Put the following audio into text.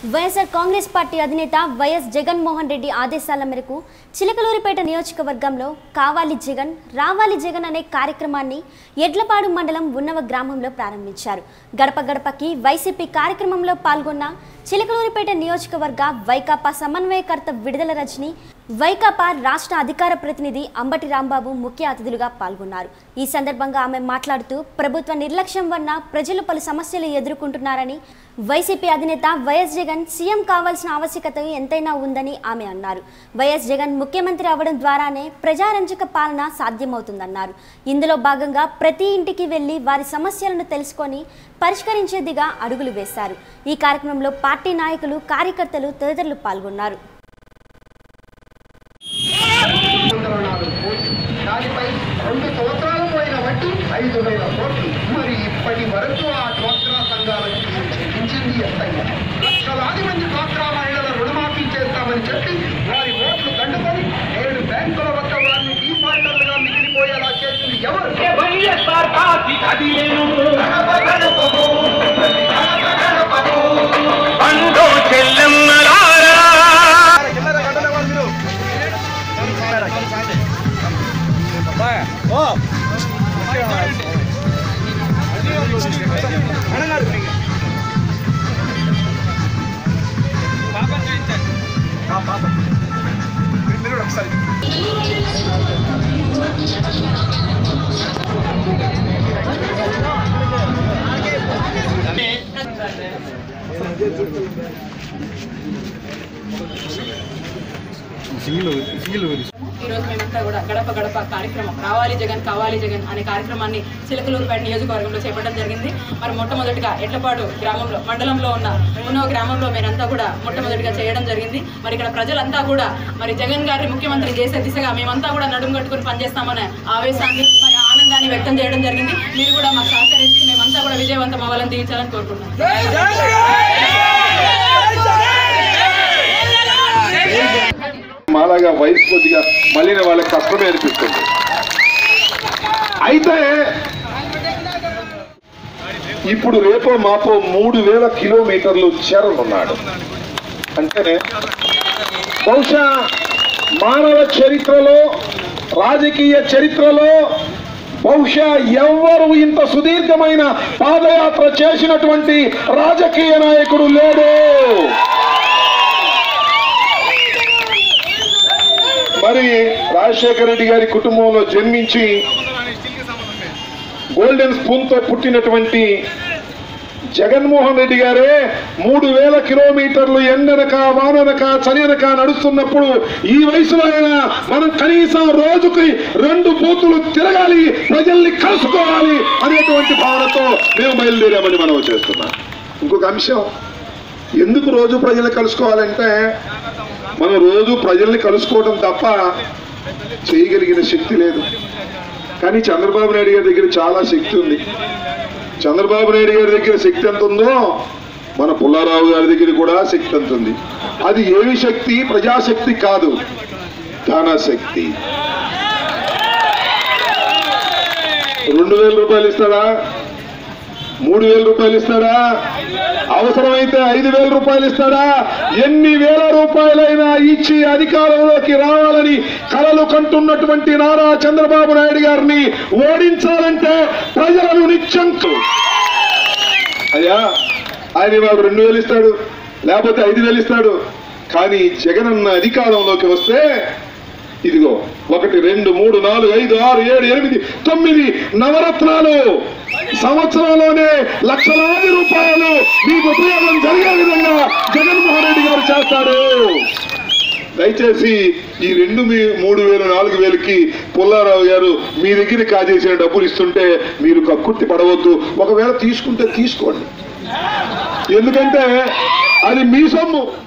YSR Congress party అధినేత YS Jaganmohan Reddy ఆదేశాల మేరకు చిలకలూరిపేట నియోజకవర్గంలో కావాలి జగన్ రావాలి జగన్ అనే కార్యక్రమాన్ని ఎడ్లపాడు మండలం ఉన్నవ గ్రామంలో ప్రారంభించారు గడప గడపకి వైసీపీ కార్యక్రమంలో పాల్గొన్న చిలకలూరిపేట నియోజకవర్గ వైకాపా సమన్వయకర్త విడుదల రజని వైకాపా రాష్ట్ర అధికార ప్రతినిధి అంబటి రాంబాబు ముఖ్య అతిథులుగా పాల్గొన్నారు ఈ సందర్భంగా ఆమె మాట్లాడుతూ ప్రభుత్వ నిర్లక్ష్యం వల్ల ప్రజలు పలు సమస్యలు ఎదుర్కొంటున్నారని వైసీపీ అధినేత వైఎస్ జగన్ సీఎం కావాల్సిన ఆవశ్యకత ఎంతైనా ఉందని ఆమె అన్నారు వైఎస్ జగన్ ముఖ్యమంత్రి అవడం ద్వారానే ప్రజారంజక పాలన సాధ్యమవుతుందన్నారు ఇందులో భాగంగా ప్రతి ఇంటికి వెళ్లి వారి సమస్యలను తెలుసుకొని పరిష్కరించేదిగా అడుగులు వేశారు ఈ కార్యక్రమంలో పార్టీ నాయకులు కార్యకర్తలు తదితరులు పాల్గొన్నారు వందల నాలుగు కోట్లు దానిపై రెండు సంవత్సరాలు పోయిన వడ్డీ ఐదు వేల కోట్లు మరి ఇప్పటి వరకు ఆ డ్వాక్రా సంఘాలకు మీరు చెల్లించింది ఎంతయ్యా లక్షలాది మంది డ్వాక్రా మహిళల రుణమాఫీ చేస్తామని చెప్పి వారి ఓట్లు దండుకొని నేడు బ్యాంకుల వద్ద వారిని డిఫాల్టర్లుగా మిగిలిపోయేలా చేసింది ఎవరు వైఎస్ఆర్ పార్టీ కదిలేను అందో చెల్లెమ్మలారా ఈ రోజు మేమంతా కూడా గడప గడప కార్యక్రమం రావాలి జగన్ కావాలి జగన్ అనే కార్యక్రమాన్ని చిలకలూరుపేట నియోజకవర్గంలో చేపట్టడం జరిగింది మరి మొట్టమొదటిగా ఎడ్లపాడు గ్రామంలో మండలంలో ఉన్న ఉన్నో గ్రామంలో మేమంతా కూడా మొట్టమొదటిగా చేయడం జరిగింది మరి ఇక్కడ ప్రజలంతా కూడా మరి జగన్ గారిని ముఖ్యమంత్రి చేసే దిశగా మేమంతా కూడా నడుము కట్టుకుని పనిచేస్తామనే ఆవేశాన్ని మరి ఆనందాన్ని వ్యక్తం చేయడం జరిగింది మీరు కూడా మాకు సహకరించి మేమంతా కూడా విజయవంతం అవ్వాలని దీవించాలని కోరుకుంటున్నాం మాలాగా వయసు కొద్దిగా మళ్ళిన వాళ్ళకి కష్టమే అనిపిస్తుంది అయితే ఇప్పుడు రేపో మాపో మూడు వేల కిలోమీటర్లు చేరనున్నాడు అంటే బహుశా మానవ చరిత్రలో రాజకీయ చరిత్రలో బహుశా ఎవ్వరు ఇంత సుదీర్ఘమైన పాదయాత్ర చేసినటువంటి రాజకీయ నాయకుడు లేడు మరి రాజశేఖర రెడ్డి గారి కుటుంబంలో జన్మించి గోల్డెన్ స్పూన్ తో పుట్టినటువంటి జగన్మోహన్ రెడ్డి గారే మూడు వేల కిలోమీటర్లు ఎండనక వాననక చలినక నడుస్తున్నప్పుడు ఈ వయసులో అయినా మనం కనీసం రోజుకి రెండు బూతులు తిరగాలి ప్రజల్ని కలుసుకోవాలి అనేటువంటి భావనతో మేము బయలుదేరామని మనం చేస్తున్నాం ఇంకొక అంశం ఎందుకు రోజు ప్రజలు కలుసుకోవాలంటే మనం రోజు ప్రజల్ని కలుసుకోవడం తప్ప చేయగలిగిన శక్తి లేదు కానీ చంద్రబాబు నాయుడు గారి దగ్గర చాలా శక్తి ఉంది చంద్రబాబు నాయుడు గారి దగ్గర శక్తి ఎంత ఉందో మన పుల్లారావు గారి దగ్గర కూడా శక్తి ఎంత ఉంది అది ఏమి శక్తి ప్రజాశక్తి కాదు ధనశక్తి రెండు వేల రూపాయలు ఇస్తాడా మూడు వేల రూపాయలు ఇస్తాడా అవసరమైతే ఐదు వేల రూపాయలు ఇస్తాడా ఎన్ని వేల రూపాయలైనా ఇచ్చి అధికారంలోకి రావాలని కలలు కంటున్నటువంటి నారా చంద్రబాబు నాయుడు గారిని ఓడించాలంటే ప్రజలను నిత్యం అయ్యా ఆయన ఇవాళ రెండు వేలు ఇస్తాడు లేకపోతే ఐదు వేలు ఇస్తాడు కానీ జగన్ అన్న అధికారంలోకి వస్తే ఇదిగో ఒకటి రెండు మూడు నాలుగు ఐదు ఆరు ఏడు ఎనిమిది తొమ్మిది నవరత్నాలు సంవత్సరంలోనే లక్షలాది రూపాయలు మీకు ఉపయోగం జరిగే విధంగా జగన్మోహన్ రెడ్డి గారు చేస్తాడు దయచేసి ఈ రెండు మీ మూడు వేలు నాలుగు వేలకి పుల్లారావు గారు మీ దగ్గర కాజేసిన డబ్బులు ఇస్తుంటే మీరు కక్కుర్తి పడవద్దు ఒకవేళ తీసుకుంటే తీసుకోండి ఎందుకంటే అది మీ సొమ్ము